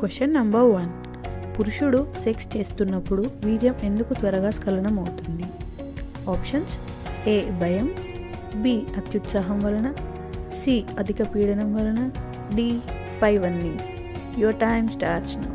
question number one పురుషుడు sex చేస్తున్నప్పుడు వీర్యం ఎందుకు త్వరగా స్ఖలనం అవుతుంది ఆప్షన్స్ ఏ భయం బి అత్యుత్సాహం వలన సి అధిక పీడనం వలన డి పైవన్నీ your time starts now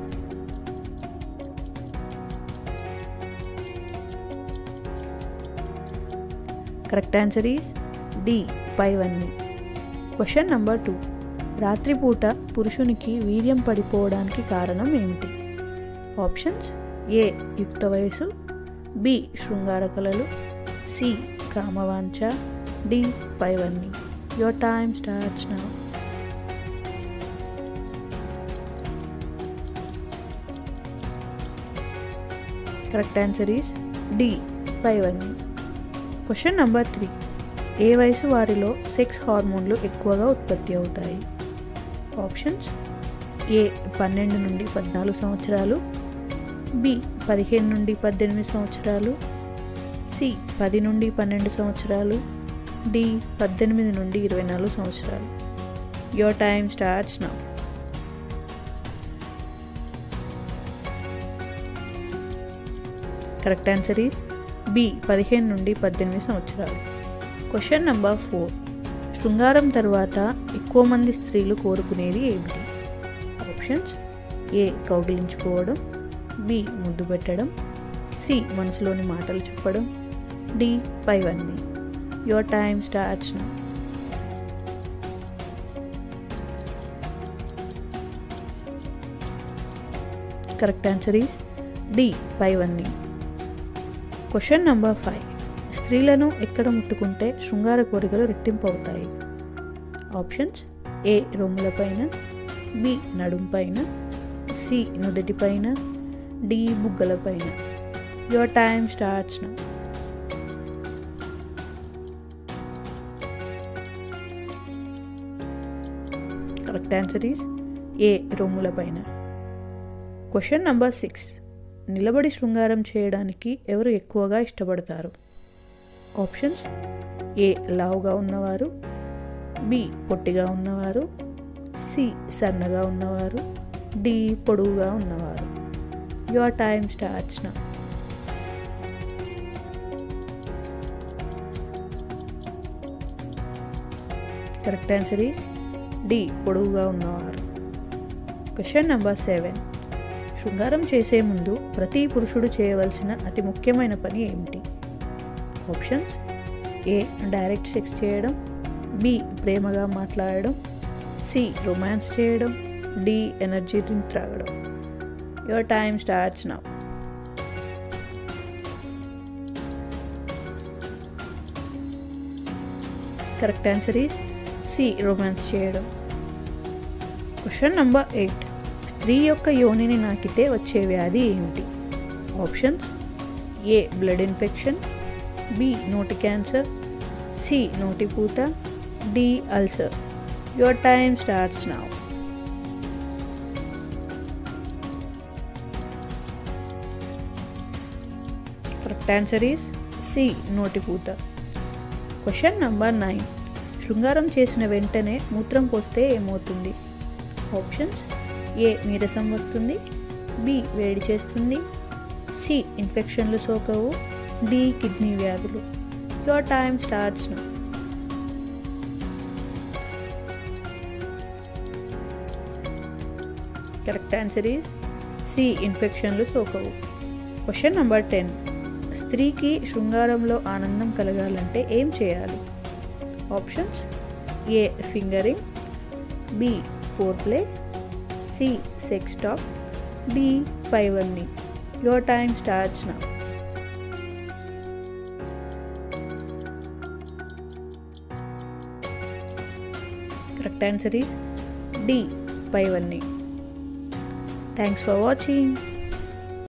correct answer is D పైవన్నీ క్వశ్చన్ నంబర్ టూ రాత్రిపూట పురుషునికి వీర్యం పడిపోవడానికి కారణం ఏమిటి ఆప్షన్స్ ఏ యుక్త వయసు బి శృంగార కళలు సి కామవాంఛ డి పైవన్నీ your time starts now correct answer is D పైవన్నీ క్వశ్చన్ నంబర్ త్రీ ఏ వయసు వారిలో సెక్స్ హార్మోన్లు ఎక్కువగా ఉత్పత్తి అవుతాయి ఆప్షన్స్ ఏ పన్నెండు నుండి పద్నాలుగు సంవత్సరాలు బి పదిహేను నుండి పద్దెనిమిది సంవత్సరాలు సి పది నుండి పన్నెండు సంవత్సరాలు డి పద్దెనిమిది నుండి ఇరవై నాలుగు సంవత్సరాలు your time starts now correct answer is B పదిహేను నుండి పద్దెనిమిది సంవత్సరాలు క్వశ్చన్ నంబర్ ఫోర్ శృంగారం తర్వాత ఎక్కువ మంది స్త్రీలు కోరుకునేది ఏమిటి ఆప్షన్స్ ఏ కౌగిలించుకోవడం బి ముద్దు పెట్టడం సి మనసులోని మాటలు చెప్పడం డి పైవన్నీ your time starts now correct answer is D పైవన్నీ క్వశ్చన్ నంబర్ ఫైవ్ స్త్రీలను ఎక్కడ ముట్టుకుంటే శృంగార కోరికలు రెట్టింపు అవుతాయి ఆప్షన్స్ ఏ రొమ్ములపైన బి నడుంపైన సి నుదుటిపైన డి బుగ్గలపైన your time starts now correct answer is A రొమ్ములపైన క్వశ్చన్ నంబర్ సిక్స్ నిలబడి శృంగారం చేయడానికి ఎవరు ఎక్కువగా ఇష్టపడతారు ఆప్షన్స్ ఏ లావుగా ఉన్నవారు బి పొట్టిగా ఉన్నవారు సి సన్నగా ఉన్నవారు డి పొడువుగా ఉన్నవారు your time starts now correct answer is D పొడవుగా ఉన్నవారు క్వశ్చన్ నెంబర్ సెవెన్ శృంగారం చేసే ముందు ప్రతి పురుషుడు చేయవలసిన అతి ముఖ్యమైన పని ఏమిటి ఆప్షన్స్ ఏ డైరెక్ట్ సెక్స్ చేయడం బి ప్రేమగా మాట్లాడడం సి రొమాన్స్ చేయడం డి ఎనర్జీ డ్రింక్ త్రాగడం your time starts now correct answer is C romance చేయడం క్వశ్చన్ నంబర్ ఎయిట్ స్త్రీ యొక్క యోనిని నాకితే వచ్చే వ్యాధి ఏమిటి options A blood infection B నోటి క్యాన్సర్ సి నోటి పూత D ulcer your time starts now correct answer is C నోటి పూత క్వశ్చన్ నంబర్ నైన్ శృంగారం చేసిన వెంటనే మూత్రం పోస్తే ఏమవుతుంది ఆప్షన్స్ ఏ నీరసం వస్తుంది బి వేడి చేస్తుంది సి ఇన్ఫెక్షన్లు సోకవు డి కిడ్నీ వ్యాధులు your time starts now correct answer is C ఇన్ఫెక్షన్లు సోకవు క్వశ్చన్ నెంబర్ టెన్ స్త్రీకి శృంగారంలో ఆనందం కలగాలంటే ఏం చేయాలి options A fingering B foreplay C sex talk D పైవన్నీ your time starts now correct answer is D పైవన్నీ థ్యాంక్స్ ఫర్ వాచింగ్